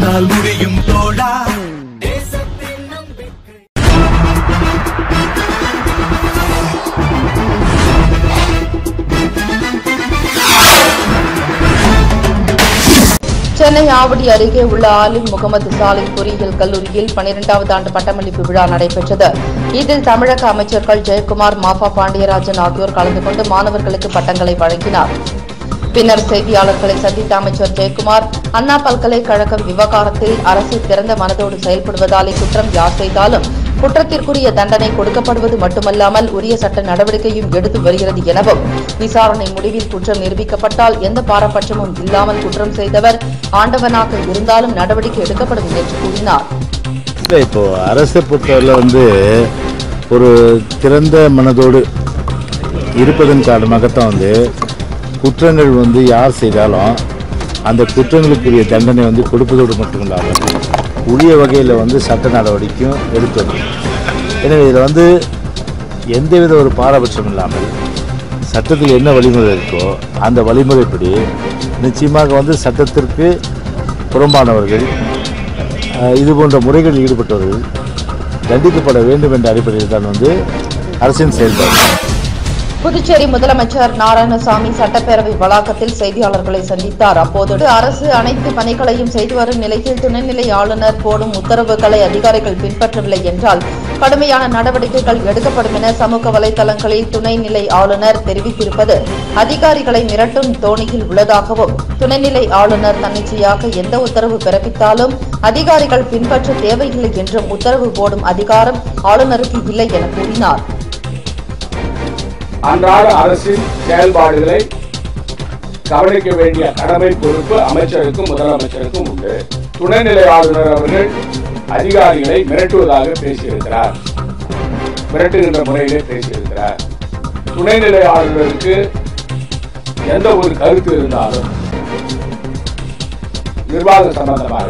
உன்னால் முடியும் தோழா சென்னை ஆவடி அருகே உள்ள ஆலிம் முகமது சாலை பொறியியல் கல்லூரியில் பனிரெண்டாவது ஆண்டு பட்டமளிப்பு விழா நடைபெற்றது இதில் தமிழக அமைச்சர்கள் ஜெயக்குமார் மாஃபா பாண்டியராஜன் ஆகியோர் கலந்து கொண்டு மாணவர்களுக்கு பட்டங்களை வழங்கினார் பின்னர் செய்தியாளர்களை சந்தித்த அமைச்சர் ஜெயக்குமார் அண்ணா பல்கலைக்கழகம் விவகாரத்தில் அரசு திறந்த மனதோடு செயல்படுவதாலே குற்றம் யார் செய்தாலும் குற்றத்திற்குரிய தண்டனை கொடுக்கப்படுவது மட்டுமல்லாமல் உரிய சட்ட நடவடிக்கையும் எடுத்து வருகிறது எனவும் விசாரணை முடிவில் குற்றம் நிரூபிக்கப்பட்டால் எந்த பாரபட்சமும் இல்லாமல் குற்றம் செய்தவர் ஆண்டவனாக இருந்தாலும் நடவடிக்கை எடுக்கப்படும் என்று கூறினார் இல்லை இப்போ அரசை பொறுத்தவரையில் வந்து ஒரு திறந்த மனதோடு இருப்பதன் காரணமாகத்தான் வந்து குற்றங்கள் வந்து யார் செய்தாலும் அந்த குற்றங்களுக்குரிய தண்டனை வந்து கொடுப்பதோடு மட்டும் இல்லாமல் உரிய வகையில் வந்து சட்ட நடவடிக்கையும் எடுத்து வரும் எனவே இதில் வந்து எந்தவித ஒரு பாரபட்சம் இல்லாமல் சட்டத்தில் என்ன வழிமுறை இருக்கோ அந்த வழிமுறைப்படி நிச்சயமாக வந்து சட்டத்திற்கு புறம்பானவர்கள் அஹ், இது போன்ற முறைகளில் ஈடுபட்டவர்கள் தண்டிக்கப்பட வேண்டும் என்ற அடிப்படையில் தான் வந்து அரசின் செயல்பாடு புதுச்சேரி முதலமைச்சர் நாராயணசாமி சட்டப்பேரவை வளாகத்தில் செய்தியாளர்களை சந்தித்தார் அப்போது அரசு அனைத்து பணிகளையும் செய்து வரும் நிலையில் துணைநிலை ஆளுநர் போடும் உத்தரவுகளை அதிகாரிகள் பின்பற்றவில்லை என்றால் கடுமையான நடவடிக்கைகள் எடுக்கப்படும் என சமூக வலைதளங்களில் துணைநிலை ஆளுநர் தெரிவித்திருப்பது அதிகாரிகளை மிரட்டும் தோணியில் உள்ளதாகவும் துணைநிலை ஆளுநர் தன்னிச்சையாக எந்த உத்தரவு பிறப்பித்தாலும் அதிகாரிகள் பின்பற்ற தேவையில்லை என்றும் உத்தரவு போடும் அதிகாரம் ஆளுநருக்கு இல்லை என கூறினார் அன்றாட அரசின் செயல்பாடுகளை கவனிக்க வேண்டிய கடமை பொறுப்பு அமைச்சருக்கும் முதலமைச்சருக்கும் உண்டு துணைநிலை ஆளுநர் அவர்கள் அதிகாரிகளை மிரட்டுவதாக பேசியிருக்கிறார் மிரட்டுகின்ற முறையிலே பேசியிருக்கிறார் துணைநிலை ஆளுநருக்கு எந்த ஒரு கருத்து இருந்தாலும் நிர்வாக சம்பந்தமாக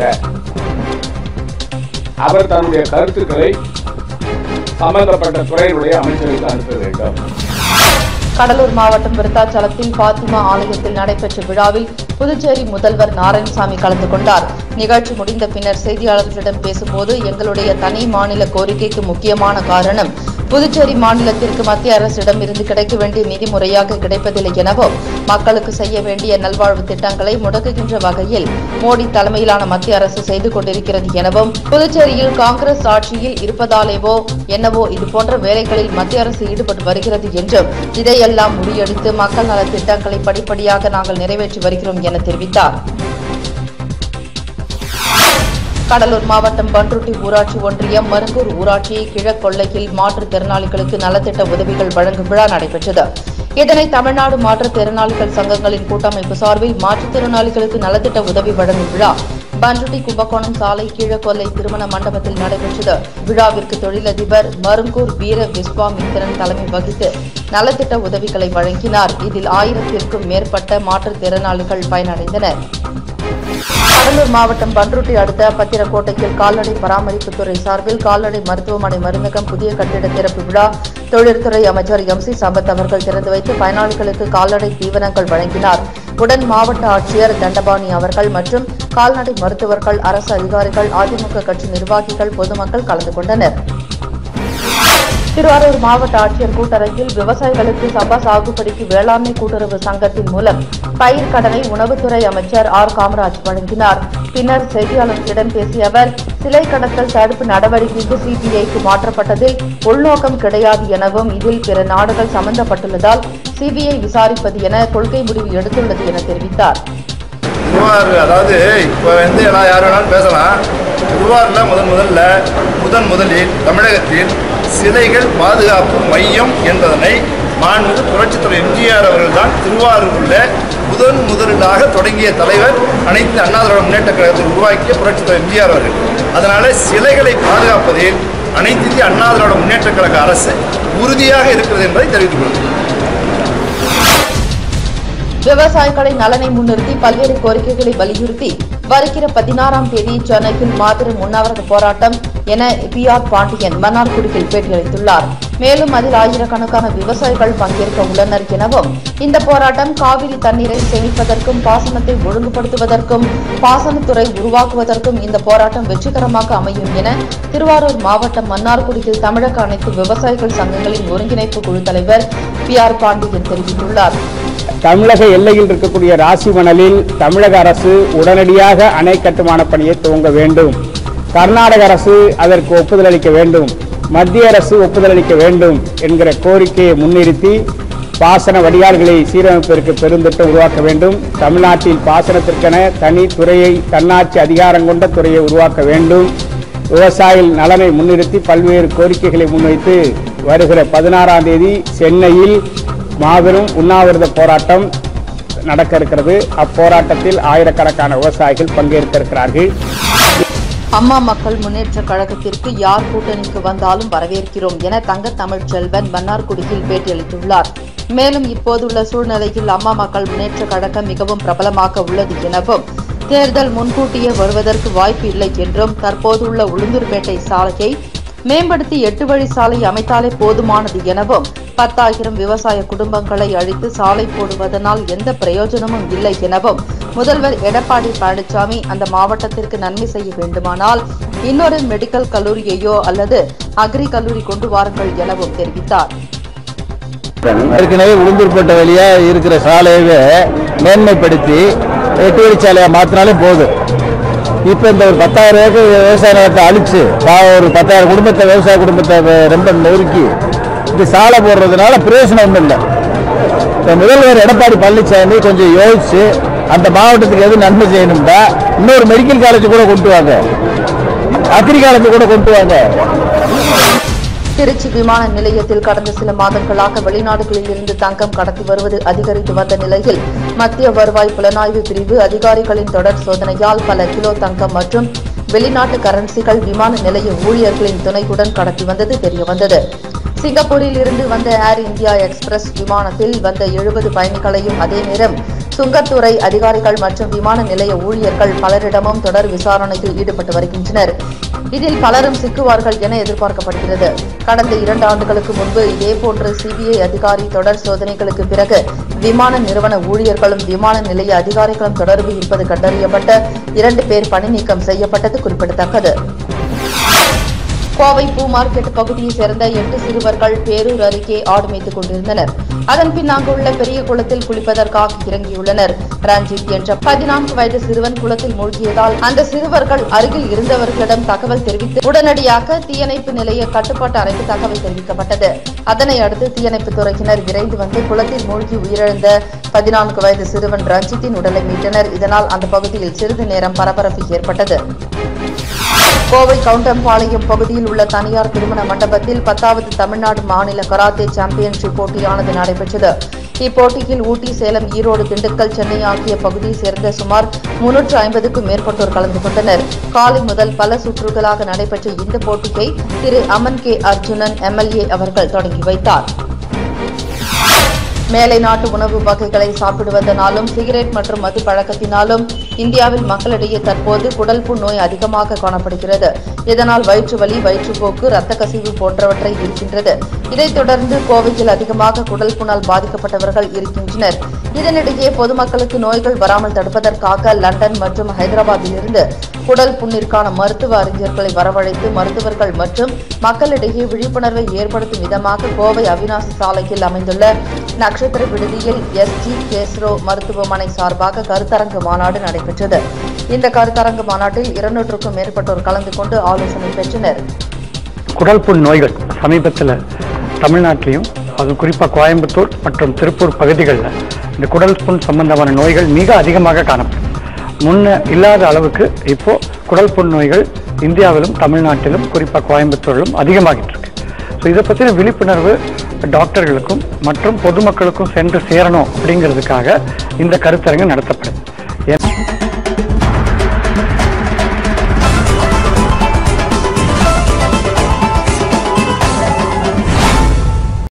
அவர் தன்னுடைய கருத்துக்களை சம்பந்தப்பட்ட துறையினுடைய அமைச்சருக்கு அனுப்ப வேண்டும் கடலூர் மாவட்டம் விருத்தாச்சலத்தில் பாத்திமா ஆலயத்தில் நடைபெற்ற விழாவில் புதுச்சேரி முதல்வர் நாராயணசாமி கலந்து கொண்டார் நிகழ்ச்சி முடிந்த பின்னர் செய்தியாளர்களிடம் பேசும்போது எங்களுடைய தனி மாநில கோரிக்கைக்கு முக்கியமான காரணம் புதுச்சேரி மாநிலத்திற்கு மத்திய அரசிடம் இருந்து கிடைக்க வேண்டிய நிதி முறையாக கிடைப்பதில்லை எனவும் மக்களுக்கு செய்ய வேண்டிய நல்வாழ்வு திட்டங்களை முடக்குகின்ற வகையில் மோடி தலைமையிலான மத்திய அரசு செய்து கொண்டிருக்கிறது எனவும் புதுச்சேரியில் காங்கிரஸ் ஆட்சியில் இருப்பதாலேவோ என்னவோ இதுபோன்ற வேலைகளில் மத்திய அரசு ஈடுபட்டு வருகிறது என்றும் இதையெல்லாம் முறியடித்து மக்கள் நல திட்டங்களை படிப்படியாக நாங்கள் நிறைவேற்றி வருகிறோம் என தெரிவித்தார் கடலூர் மாவட்டம் பன்ருட்டி ஊராட்சி ஒன்றியம் மருங்கூர் ஊராட்சி கிழக்கொல்லையில் மாற்றுத்திறனாளிகளுக்கு நலத்திட்ட உதவிகள் வழங்கும் விழா நடைபெற்றது இதனை தமிழ்நாடு மாற்றுத்திறனாளிகள் சங்கங்களின் கூட்டமைப்பு சார்பில் மாற்றுத்திறனாளிகளுக்கு நலத்திட்ட உதவி வழங்கும் விழா பன்ருட்டி கும்பகோணம் சாலை கீழக்கொல்லை திருமண மண்டபத்தில் நடைபெற்றது விழாவிற்கு தொழிலதிபர் மருங்கூர் வீர விஸ்வாமித்திரன் தலைமை வகித்து நலத்திட்ட உதவிகளை வழங்கினார் இதில் ஆயிரத்திற்கும் மேற்பட்ட மாற்றுத்திறனாளிகள் பயனடைந்தனர் கடலூர் மாவட்டம் பன்ருட்டி அடுத்த பத்திரக்கோட்டையில் கால்நடை பராமரிப்புத்துறை சார்பில் கால்நடை மருத்துவமனை மருந்தகம் புதிய கட்டிட திறப்பு விழா தொழில்துறை அமைச்சர் எம் சி சம்பத் அவர்கள் திறந்து வைத்து பயனாளிகளுக்கு கால்நடை தீவனங்கள் வழங்கினார் உடன் மாவட்ட ஆட்சியர் தண்டபாணி அவர்கள் மற்றும் கால்நடை மருத்துவர்கள் அரசு அதிகாரிகள் அதிமுக கட்சி நிர்வாகிகள் பொதுமக்கள் கலந்து கொண்டனர் திருவாரூர் மாவட்ட ஆட்சியர் கூட்டரங்கில் விவசாயிகளுக்கு சபா சாகுபடிக்கு வேளாண்மை கூட்டுறவு சங்கத்தின் மூலம் பயிர் கடனை உணவுத்துறை அமைச்சர் ஆர் காமராஜ் வழங்கினார் பின்னர் செய்தியாளர்களிடம் பேசிய அவர் சிலை கடத்தல் தடுப்பு நடவடிக்கைக்கு சிபிஐக்கு மாற்றப்பட்டதில் உள்நோக்கம் கிடையாது எனவும் இதில் பிற நாடுகள் சம்பந்தப்பட்டுள்ளதால் சிபிஐ விசாரிப்பது என கொள்கை முடிவு எடுத்துள்ளது என தெரிவித்தார் திருவாரூர் அதாவது இப்போ வந்து நான் யார் வேணாலும் பேசலாம் திருவாரூரில் முதன் முதல்ல முதன் முதலில் தமிழகத்தில் சிலைகள் பாதுகாப்பு மையம் என்பதனை மாண்புமிகு புரட்சித்துறை எம்ஜிஆர் அவர்கள் தான் திருவாரூரில் முதன் முதலாக தொடங்கிய தலைவர் அனைத்து அண்ணா திராவிட முன்னேற்ற கழகத்தை உருவாக்கிய புரட்சித்துறை எம்ஜிஆர் அவர்கள் அதனால சிலைகளை பாதுகாப்பதில் அனைத்து இந்திய அண்ணா திராவிட முன்னேற்ற கழக அரசு உறுதியாக இருக்கிறது என்பதை தெரிவித்துக் கொள்கிறேன் விவசாயிகளின் நலனை முன்னிறுத்தி பல்வேறு கோரிக்கைகளை வலியுறுத்தி வருகிற பதினாறாம் தேதி சென்னையில் மாபெரும் உண்ணாவிரத போராட்டம் என பி ஆர் பாண்டியன் மன்னார்குடியில் பேட்டியளித்துள்ளார் மேலும் அதில் ஆயிரக்கணக்கான விவசாயிகள் பங்கேற்க உள்ளனர் எனவும் இந்த போராட்டம் காவிரி தண்ணீரை சேமிப்பதற்கும் பாசனத்தை ஒழுங்குபடுத்துவதற்கும் பாசனத்துறை உருவாக்குவதற்கும் இந்த போராட்டம் வெற்றிகரமாக அமையும் என திருவாரூர் மாவட்டம் மன்னார்குடியில் தமிழக அனைத்து விவசாயிகள் சங்கங்களின் ஒருங்கிணைப்பு குழு தலைவர் பி ஆர் பாண்டியன் தெரிவித்துள்ளார் தமிழக எல்லையில் இருக்கக்கூடிய ராசி மணலில் தமிழக அரசு உடனடியாக அணை கட்டுமான பணியை துவங்க வேண்டும் கர்நாடக அரசு அதற்கு ஒப்புதல் அளிக்க வேண்டும் மத்திய அரசு ஒப்புதல் அளிக்க வேண்டும் என்கிற கோரிக்கையை முன்னிறுத்தி பாசன வடிகால்களை சீரமைப்பதற்கு பெருந்திட்டம் உருவாக்க வேண்டும் தமிழ்நாட்டில் பாசனத்திற்கென தனி துறையை தன்னாட்சி அதிகாரம் கொண்ட துறையை உருவாக்க வேண்டும் விவசாயிகள் நலனை முன்னிறுத்தி பல்வேறு கோரிக்கைகளை முன்வைத்து வருகிற பதினாறாம் தேதி சென்னையில் மாபெரும் உண்ணாவிரத போராட்டம் நடக்க இருக்கிறது அப்போராட்டத்தில் ஆயிரக்கணக்கான விவசாயிகள் பங்கேற்க இருக்கிறார்கள் அம்மா மக்கள் முன்னேற்ற கழகத்திற்கு யார் கூட்டணிக்கு வந்தாலும் வரவேற்கிறோம் என தங்க தமிழ்ச்செல்வன் மன்னார்குடியில் பேட்டியளித்துள்ளார் மேலும் இப்போதுள்ள சூழ்நிலையில் அம்மா மக்கள் முன்னேற்ற கழகம் மிகவும் பிரபலமாக உள்ளது எனவும் தேர்தல் முன்கூட்டியே வருவதற்கு வாய்ப்பு இல்லை என்றும் தற்போதுள்ள உளுந்தூர்பேட்டை சாலையை மேம்படுத்தி எட்டு வழி சாலை அமைத்தாலே போதுமானது எனவும் பத்தாயிரம் விவசாய குடும்பங்களை அழித்து சாலை போடுவதனால் எந்த பிரயோஜனமும் இல்லை எனவும் முதல்வர் எடப்பாடி பழனிசாமி அந்த மாவட்டத்திற்கு நன்மை செய்ய வேண்டுமானால் இன்னொரு மெடிக்கல் கல்லூரியையோ அல்லது அக்ரி கல்லூரி கொண்டு வாருங்கள் எனவும் தெரிவித்தார் ஏற்கனவே உளுந்தூர்பேட்டை வழியா இருக்கிற சாலையவே மேன்மைப்படுத்தி எட்டு வழிச்சாலையா மாத்தினாலே போதும் இப்போ இந்த ஒரு பத்தாயிரம் ஏக்கர் விவசாய நிலத்தை அழிச்சு பாவம் ஒரு பத்தாயிரம் குடும்பத்தை விவசாய குடும்பத்தை வ- ரொம்ப நொறுக்கி இப்படி சாலை போடுறதுனால பிரயோஜனம் ஒன்றும் இல்லை இப்போ முதல்வர் எடப்பாடி பழனிசாமி கொஞ்சம் யோசிச்சு அந்த மாவட்டத்துக்கு எது நன்மை செய்யணும்னா இன்னொரு மெடிக்கல் காலேஜ் கூட கொண்டு வாங்க அக்ரி காலேஜ் கூட கொண்டு வாங்க திருச்சி விமான நிலையத்தில் கடந்த சில மாதங்களாக வெளிநாடுகளில் இருந்து தங்கம் கடத்தி வருவது அதிகரித்து வந்த நிலையில் மத்திய வருவாய் புலனாய்வு பிரிவு அதிகாரிகளின் தொடர் சோதனையால் பல கிலோ தங்கம் மற்றும் வெளிநாட்டு கரன்சிகள் விமான நிலைய ஊழியர்களின் துணையுடன் கடத்தி வந்தது தெரியவந்தது சிங்கப்பூரில் இருந்து வந்த ஏர் இந்தியா எக்ஸ்பிரஸ் விமானத்தில் வந்த எழுபது பயணிகளையும் அதே நேரம் சுங்கத்துறை அதிகாரிகள் மற்றும் விமான நிலைய ஊழியர்கள் பலரிடமும் தொடர் விசாரணையில் ஈடுபட்டு வருகின்றனர் இதில் பலரும் சிக்குவார்கள் என எதிர்பார்க்கப்படுகிறது கடந்த இரண்டு ஆண்டுகளுக்கு முன்பு இதேபோன்று சிபிஐ அதிகாரி தொடர் சோதனைகளுக்கு பிறகு விமான நிறுவன ஊழியர்களும் விமான நிலைய அதிகாரிகளும் தொடர்பு இருப்பது கண்டறியப்பட்ட இரண்டு பேர் பணி நீக்கம் செய்யப்பட்டது குறிப்பிடத்தக்கது கோவை பூ மார்க்கெட் பகுதியைச் சேர்ந்த எட்டு சிறுவர்கள் பேரூர் அருகே ஆடு மேய்த்துக் கொண்டிருந்தனர் அதன் பின் அங்குள்ள பெரிய குளத்தில் குளிப்பதற்காக இறங்கியுள்ளனர் ரஞ்சித் என்ற பதினான்கு வயது சிறுவன் குளத்தில் மூழ்கியதால் அந்த சிறுவர்கள் அருகில் இருந்தவர்களிடம் தகவல் தெரிவித்து உடனடியாக தீயணைப்பு நிலைய கட்டுப்பாட்டு அறைக்கு தகவல் தெரிவிக்கப்பட்டது அதனை அடுத்து தீயணைப்பு துறையினர் விரைந்து வந்து குளத்தில் மூழ்கி உயிரிழந்த பதினான்கு வயது சிறுவன் ரஞ்சித்தின் உடலை மீட்டனர் இதனால் அந்த பகுதியில் சிறிது நேரம் பரபரப்பு ஏற்பட்டது கோவை கவுண்டம்பாளையம் பகுதியில் உள்ள தனியார் திருமண மண்டபத்தில் பத்தாவது தமிழ்நாடு மாநில கராத்தே சாம்பியன்ஷிப் போட்டியானது நடைபெற்றது இப்போட்டியில் ஊட்டி சேலம் ஈரோடு திண்டுக்கல் சென்னை ஆகிய பகுதியைச் சேர்ந்த சுமார் முன்னூற்று ஐம்பதுக்கும் மேற்பட்டோர் கலந்து கொண்டனர் காலை முதல் பல சுற்றுகளாக நடைபெற்ற இந்த போட்டியை திரு அமன் கே அர்ஜுனன் எம்எல்ஏ அவர்கள் தொடங்கி வைத்தார் மேலை நாட்டு உணவு வகைகளை சாப்பிடுவதனாலும் சிகரெட் மற்றும் மது பழக்கத்தினாலும் இந்தியாவில் மக்களிடையே தற்போது குடல் புண் நோய் அதிகமாக காணப்படுகிறது இதனால் வயிற்று வலி வயிற்றுப்போக்கு இரத்த கசிவு போன்றவற்றை இருக்கின்றது இதைத் தொடர்ந்து கோவையில் அதிகமாக குடல் புண்ணால் பாதிக்கப்பட்டவர்கள் இருக்கின்றனர் இதனிடையே பொதுமக்களுக்கு நோய்கள் வராமல் தடுப்பதற்காக லண்டன் மற்றும் ஹைதராபாத்தில் இருந்து குடல் புண்ணிற்கான மருத்துவ அறிஞர்களை வரவழைத்து மருத்துவர்கள் மற்றும் மக்களிடையே விழிப்புணர்வை ஏற்படுத்தும் விதமாக கோவை அவினாசி சாலையில் அமைந்துள்ள நட்சத்திர விடுதியில் எஸ்ஜி கேஸ்ரோ மருத்துவமனை சார்பாக கருத்தரங்கு மாநாடு நடைபெற்றது இந்த கருத்தரங்கு மாநாட்டில் இருநூற்றுக்கும் மேற்பட்டோர் கலந்து கொண்டு ஆலோசனை பெற்றனர் குடல் புண் நோய்கள் சமீபத்தில் தமிழ்நாட்டிலையும் அது குறிப்பாக கோயம்புத்தூர் மற்றும் திருப்பூர் பகுதிகளில் இந்த குடல் புண் சம்பந்தமான நோய்கள் மிக அதிகமாக காணப்படும் முன்ன இல்லாத அளவுக்கு இப்போ குடல் புண் நோய்கள் இந்தியாவிலும் தமிழ்நாட்டிலும் குறிப்பாக கோயம்புத்தூரிலும் அதிகமாகிட்டு இருக்கு ஸோ இதை பற்றின விழிப்புணர்வு டாக்டர்களுக்கும் மற்றும் பொதுமக்களுக்கும் சென்று சேரணும் அப்படிங்கிறதுக்காக இந்த கருத்தரங்கு நடத்தப்படுது